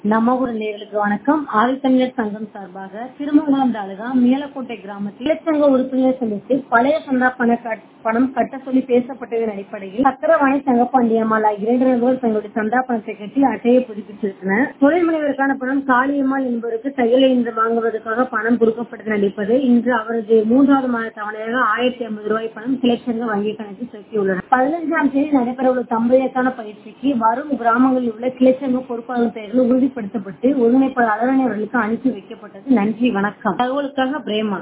நம்ம ஊர் நேயர்களுக்கு வணக்கம் ஆதித்தமிழர் சங்கம் சார்பாக திருமங்கலம் தாலுகா மேலக்கோட்டை கிராமத்தில் இலச்சங்க உறுப்பினர் சந்தித்து பழைய சந்தா பண கட்- பணம் கட்ட சொல்லி பேசப்பட்டதன் அடிப்படையில் சக்கரவாணி தங்கப்பாண்டியம்மாள் ஆகிய இரண்டு நபர்கள் தங்களுடைய சந்தா பணத்தை கட்டி அட்டையை புதுப்பித்திருந்தனர் தொழில் முனைவருக்கான பணம் காளியம்மாள் என்பவருக்கு தையல் இயந்திரம் வாங்குவதற்காக பணம் கொடுக்கப்பட்டதன் அடிப்படையில் இன்று அவரது மூன்றாவது மாத தவணையாக ஆயிரத்தி ஐம்பது ரூபாய் பணம் கிளைச்சங்க வங்கி கணக்கில் செலுத்தியுள்ளனர் பதினைஞ்சாம் தேதி நடைபெறவுள்ள தம்பதியருக்கான பயிற்சிக்கு வரும் கிராமங்களில் உள்ள கிளைச்சங்க பொறுப்பாளர் பெயர்கள் உறுதிப்படுத்தப்பட்டு ஒருங்கிணைப்பாளர் அலரணி அவர்களுக்கு அனுப்பி வைக்கப்பட்டது நன்றி வணக்கம் தகவலுக்காக பிரேமா